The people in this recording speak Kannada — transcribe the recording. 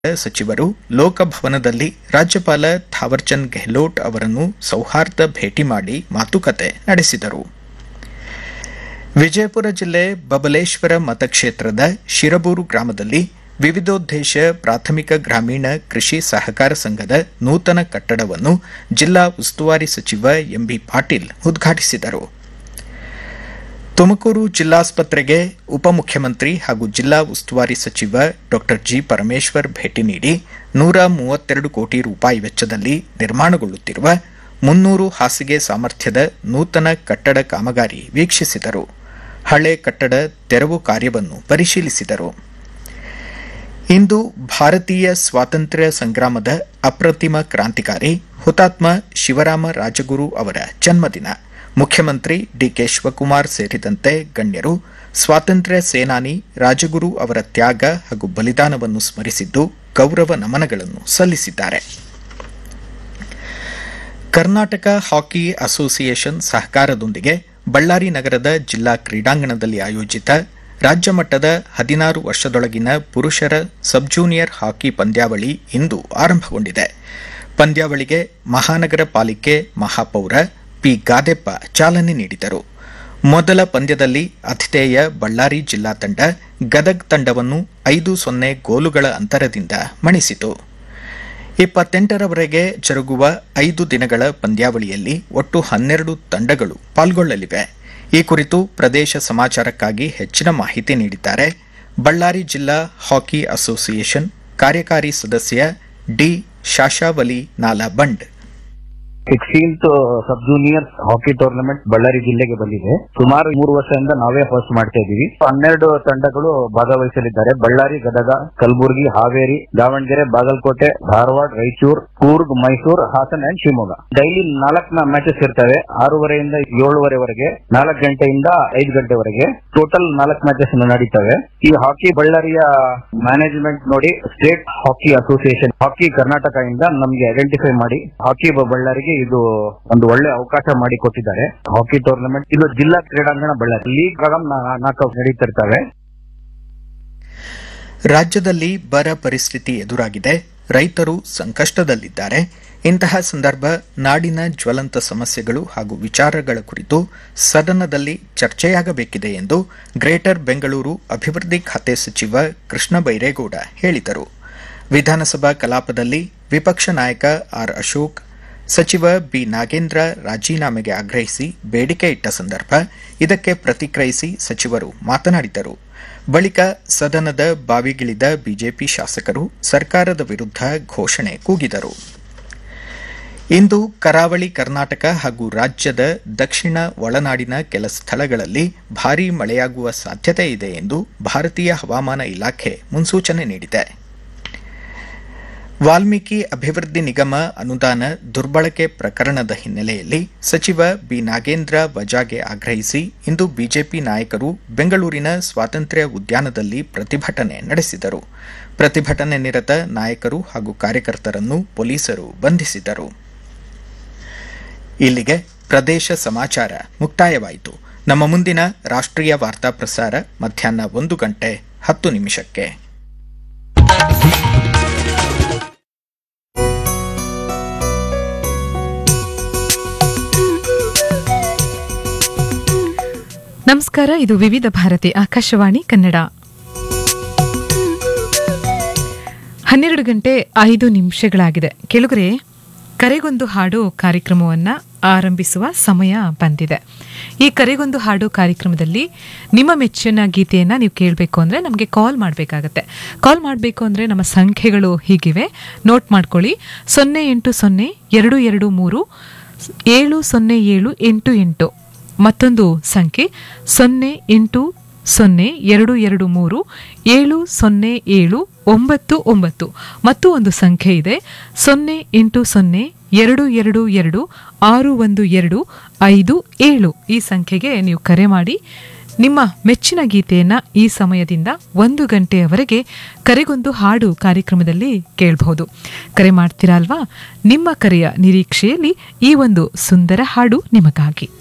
ಸಚಿವರು ಲೋಕಭವನದಲ್ಲಿ ರಾಜ್ಯಪಾಲ ಥಾವರ್ಚಂದ್ ಗೆಹ್ಲೋಟ್ ಅವರನ್ನು ಸೌಹಾರ್ದ ಭೇಟಿ ಮಾಡಿ ಮಾತುಕತೆ ನಡೆಸಿದರು ವಿಜಯಪುರ ಜಿಲ್ಲೆ ಬಬಲೇಶ್ವರ ಮತಕ್ಷೇತ್ರದ ಶಿರಬೂರು ಗ್ರಾಮದಲ್ಲಿ ವಿವಿಧೋದ್ದೇಶ ಪ್ರಾಥಮಿಕ ಗ್ರಾಮೀಣ ಕೃಷಿ ಸಹಕಾರ ಸಂಘದ ನೂತನ ಕಟ್ಟಡವನ್ನು ಜಿಲ್ಲಾ ಉಸ್ತುವಾರಿ ಸಚಿವ ಎಂಬಿ ಪಾಟೀಲ್ ಉದ್ಘಾಟಿಸಿದರು ತುಮಕೂರು ಜಿಲ್ಲಾಸ್ಪತ್ರೆಗೆ ಉಪಮುಖ್ಯಮಂತ್ರಿ ಹಾಗೂ ಜಿಲ್ಲಾ ಉಸ್ತುವಾರಿ ಸಚಿವ ಡಾ ಜಿ ಪರಮೇಶ್ವರ್ ಭೇಟಿ ನೀಡಿ ನೂರ ಮೂವತ್ತೆರಡು ಕೋಟಿ ರೂಪಾಯಿ ವೆಚ್ಚದಲ್ಲಿ ನಿರ್ಮಾಣಗೊಳ್ಳುತ್ತಿರುವ ಮುನ್ನೂರು ಹಾಸಿಗೆ ಸಾಮರ್ಥ್ಯದ ನೂತನ ಕಟ್ಟಡ ಕಾಮಗಾರಿ ವೀಕ್ಷಿಸಿದರು ಹಳೆ ಕಟ್ಟಡ ತೆರವು ಕಾರ್ಯವನ್ನು ಪರಿಶೀಲಿಸಿದರು ಇಂದು ಭಾರತೀಯ ಸ್ವಾತಂತ್ರ್ಯ ಸಂಗ್ರಾಮದ ಅಪ್ರತಿಮ ಕ್ರಾಂತಿಕಾರಿ ಹುತಾತ್ಮ ಶಿವರಾಮ ರಾಜಗುರು ಅವರ ಜನ್ಮದಿನ ಮುಖ್ಯಮಂತ್ರಿ ಡಿಕೆ ಶಿವಕುಮಾರ್ ಸೇರಿದಂತೆ ಗಣ್ಯರು ಸ್ವಾತಂತ್ರ್ಯ ಸೇನಾನಿ ರಾಜಗುರು ಅವರ ತ್ಯಾಗ ಹಾಗೂ ಬಲಿದಾನವನ್ನು ಸ್ಮರಿಸಿದ್ದು ಗೌರವ ನಮನಗಳನ್ನು ಸಲ್ಲಿಸಿದ್ದಾರೆ ಕರ್ನಾಟಕ ಹಾಕಿ ಅಸೋಸಿಯೇಷನ್ ಸಹಕಾರದೊಂದಿಗೆ ಬಳ್ಳಾರಿ ನಗರದ ಜಿಲ್ಲಾ ಕ್ರೀಡಾಂಗಣದಲ್ಲಿ ಆಯೋಜಿತ ರಾಜ್ಯ ಮಟ್ಟದ ಹದಿನಾರು ವರ್ಷದೊಳಗಿನ ಪುರುಷರ ಸಬ್ ಜೂನಿಯರ್ ಹಾಕಿ ಪಂದ್ಯಾವಳಿ ಇಂದು ಆರಂಭಗೊಂಡಿದೆ ಪಂದ್ಯಾವಳಿಗೆ ಮಹಾನಗರ ಪಾಲಿಕೆ ಮಹಾಪೌರ ಪಿ ಗಾದೆಪ್ಪ ಚಾಲನೆ ನೀಡಿದರು ಮೊದಲ ಪಂದ್ಯದಲ್ಲಿ ಅತಿಥೇಯ ಬಳ್ಳಾರಿ ಜಿಲ್ಲಾ ತಂಡ ಗದಗ್ ತಂಡವನ್ನು ಐದು ಸೊನ್ನೆ ಗೋಲುಗಳ ಅಂತರದಿಂದ ಮಣಿಸಿತು ಇಪ್ಪತ್ತೆಂಟರವರೆಗೆ ಜರುಗುವ ಐದು ದಿನಗಳ ಪಂದ್ಯಾವಳಿಯಲ್ಲಿ ಒಟ್ಟು ಹನ್ನೆರಡು ತಂಡಗಳು ಪಾಲ್ಗೊಳ್ಳಲಿವೆ ಈ ಕುರಿತು ಪ್ರದೇಶ ಸಮಾಚಾರಕ್ಕಾಗಿ ಹೆಚ್ಚಿನ ಮಾಹಿತಿ ನೀಡಿದ್ದಾರೆ ಬಳ್ಳಾರಿ ಜಿಲ್ಲಾ ಹಾಕಿ ಅಸೋಸಿಯೇಷನ್ ಕಾರ್ಯಕಾರಿ ಸದಸ್ಯ D Shashavali Nalaband sixteenth sub junior hockey tournament Ballari ಜಿಲ್ಲೆಗೆ ಬಂದಿದೆ ಸುಮಾರು ಮೂರು ವರ್ಷದಿಂದ ನಾವೇ ಹೋಸ್ಟ್ ಮಾಡ್ತಾ ಇದೀವಿ ಹನ್ನೆರಡು ತಂಡಗಳು ಭಾಗವಹಿಸಲಿದ್ದಾರೆ ಬಳ್ಳಾರಿ ಗದಗ ಕಲಬುರಗಿ ಹಾವೇರಿ ದಾವಣಗೆರೆ ಬಾಗಲಕೋಟೆ ಧಾರವಾಡ ರಾಯಚೂರು ಕೂರ್ಗ್ ಮೈಸೂರು ಹಾಸನ ಅಂಡ್ ಶಿವಮೊಗ್ಗ ಡೈಲಿ ನಾಲ್ಕು ಮ್ಯಾಚಸ್ ಇರ್ತವೆ ಆರೂವರೆಯಿಂದ ಏಳುವರೆವರೆಗೆ ನಾಲ್ಕು ಗಂಟೆಯಿಂದ ಐದು ಗಂಟೆವರೆಗೆ ಟೋಟಲ್ ನಾಲ್ಕು ಮ್ಯಾಚಸ್ ನಡೀತವೆ ಈ ಹಾಕಿ ಬಳ್ಳಾರಿಯ ಮ್ಯಾನೇಜ್ಮೆಂಟ್ ನೋಡಿ state hockey association hockey Karnataka ಇಂದ ನಮ್ಗೆ ಐಡೆಂಟಿಫೈ ಮಾಡಿ ಹಾಕಿ ಬ- ಬಳ್ಳಾರಿಗೆ ಇದು ಒಂದು ಒಳ್ಳೆ ಅವಕಾಶ ಮಾಡಿ ಕೊಟ್ಟಿದ್ದಾರೆ ಹಾಕಿ ಟೂರ್ನಮೆಂಟ್ ಇದು ಜಿಲ್ಲಾ ಕ್ರೀಡಾಂಗಣ ಬಳ್ಳಾರಿ ಲೀಗ್ ನಾಲ್ಕು ನಡೀತಿರ್ತವೆ ರಾಜ್ಯದಲ್ಲಿ ಬರ ಪರಿಸ್ಥಿತಿ ಎದುರಾಗಿದೆ ರೈತರು ಸಂಕಷ್ಟದಲ್ಲಿದ್ದಾರೆ ಇಂತಹ ಸಂದರ್ಭ ನಾಡಿನ ಜ್ವಲಂತ ಸಮಸ್ಯೆಗಳು ಹಾಗೂ ವಿಚಾರಗಳ ಕುರಿತು ಸದನದಲ್ಲಿ ಚರ್ಚೆಯಾಗಬೇಕಿದೆ ಎಂದು ಗ್ರೇಟರ್ ಬೆಂಗಳೂರು ಅಭಿವೃದ್ಧಿ ಖಾತೆ ಸಚಿವ ಕೃಷ್ಣ ಬೈರೇಗೌಡ ಹೇಳಿದರು ವಿಧಾನಸಭಾ ಕಲಾಪದಲ್ಲಿ ವಿಪಕ್ಷ ನಾಯಕ ಆರ್ ಅಶೋಕ್ ಸಚಿವ ಬಿ ನಾಗೇಂದ್ರ ರಾಜೀನಾಮೆಗೆ ಆಗ್ರಹಿಸಿ ಬೇಡಿಕೆ ಇಟ್ಟ ಸಂದರ್ಭ ಇದಕ್ಕೆ ಪ್ರತಿಕ್ರಿಯಿಸಿ ಸಚಿವರು ಮಾತನಾಡಿದರು ಬಳಿಕ ಸದನದ ಬಾವಿಗಿಳಿದ ಬಿಜೆಪಿ ಶಾಸಕರು ಸರ್ಕಾರದ ವಿರುದ್ಧ ಘೋಷಣೆ ಕೂಗಿದರು ಇಂದು ಕರಾವಳಿ ಕರ್ನಾಟಕ ಹಾಗೂ ರಾಜ್ಯದ ದಕ್ಷಿಣ ಒಳನಾಡಿನ ಕೆಲ ಸ್ಥಳಗಳಲ್ಲಿ ಭಾರೀ ಮಳೆಯಾಗುವ ಸಾಧ್ಯತೆ ಇದೆ ಎಂದು ಭಾರತೀಯ ಹವಾಮಾನ ಇಲಾಖೆ ಮುನ್ಸೂಚನೆ ನೀಡಿದೆ ವಾಲ್ಮೀಕಿ ಅಭಿವೃದ್ಧಿ ನಿಗಮ ಅನುದಾನ ದುರ್ಬಳಕೆ ಪ್ರಕರಣದ ಹಿನ್ನೆಲೆಯಲ್ಲಿ ಸಚಿವ ಬಿ ನಾಗೇಂದ್ರ ವಜಾಗೆ ಆಗ್ರಹಿಸಿ ಇಂದು ಬಿಜೆಪಿ ನಾಯಕರು ಬೆಂಗಳೂರಿನ ಸ್ವಾತಂತ್ರ್ಯ ಉದ್ಯಾನದಲ್ಲಿ ಪ್ರತಿಭಟನೆ ನಡೆಸಿದರು ಪ್ರತಿಭಟನೆ ನಿರತ ನಾಯಕರು ಹಾಗೂ ಕಾರ್ಯಕರ್ತರನ್ನು ಪೊಲೀಸರು ಬಂಧಿಸಿದರು ಇಲ್ಲಿಗೆ ಪ್ರದೇಶ ಸಮಾಚಾರ ಮುಕ್ತಾಯವಾಯಿತು ನಮ್ಮ ಮುಂದಿನ ರಾಷ್ಟ್ರೀಯ ವಾರ್ತಾ ಪ್ರಸಾರ ಮಧ್ಯಾಹ್ನ ಒಂದು ಗಂಟೆ ಹತ್ತು ನಿಮಿಷಕ್ಕೆ ನಮಸ್ಕಾರ ಇದು ವಿವಿಧ ಭಾರತಿ ಆಕಾಶವಾಣಿ ಕನ್ನಡ ಹನ್ನೆರಡು ಗಂಟೆ ಐದು ನಿಮಿಷಗಳಾಗಿದೆ ಕೆಳಗರೆ ಕರೆಗೊಂದು ಹಾಡು ಕಾರ್ಯಕ್ರಮವನ್ನ ಆರಂಭಿಸುವ ಸಮಯ ಬಂದಿದೆ ಈ ಕರೆಗೊಂದು ಹಾಡು ಕಾರ್ಯಕ್ರಮದಲ್ಲಿ ನಿಮ್ಮ ಮೆಚ್ಚಿನ ಗೀತೆಯನ್ನ ನೀವು ಕೇಳಬೇಕು ಅಂದ್ರೆ ನಮಗೆ ಕಾಲ್ ಮಾಡಬೇಕಾಗತ್ತೆ ಕಾಲ್ ಮಾಡಬೇಕು ಅಂದ್ರೆ ನಮ್ಮ ಸಂಖ್ಯೆಗಳು ಹೀಗಿವೆ ನೋಟ್ ಮಾಡ್ಕೊಳ್ಳಿ ಸೊನ್ನೆ ಎಂಟು ಸೊನ್ನೆ ಎರಡು ಎರಡು ಮೂರು ಏಳು ಸೊನ್ನೆ ಏಳು ಎಂಟು ಎಂಟು ಮತ್ತೊಂದು ಸಂಖ್ಯೆ ಸೊನ್ನೆ ಎಂಟು ಸೊನ್ನೆ ಎರಡು ಎರಡು ಮೂರು ಏಳು ಸೊನ್ನೆ ಏಳು ಒಂಬತ್ತು ಒಂಬತ್ತು ಮತ್ತು ಒಂದು ಸಂಖ್ಯೆ ಇದೆ ಸೊನ್ನೆ ಎಂಟು ಸೊನ್ನೆ ಎರಡು ಎರಡು ಎರಡು ಆರು ಒಂದು ಎರಡು ಐದು ಏಳು ಈ ಸಂಖ್ಯೆಗೆ ನೀವು ಕರೆ ಮಾಡಿ ನಿಮ್ಮ ಮೆಚ್ಚಿನ ಗೀತೆಯನ್ನ ಈ ಸಮಯದಿಂದ ಒಂದು ಗಂಟೆಯವರೆಗೆ ಕರೆಗೊಂದು ಹಾಡು ಕಾರ್ಯಕ್ರಮದಲ್ಲಿ ಕೇಳಬಹುದು ಕರೆ ಮಾಡ್ತೀರಾ ಅಲ್ವಾ ನಿಮ್ಮ ಕರೆಯ ನಿರೀಕ್ಷೆಯಲ್ಲಿ ಈ ಒಂದು ಸುಂದರ ಹಾಡು ನಿಮಗಾಗಿ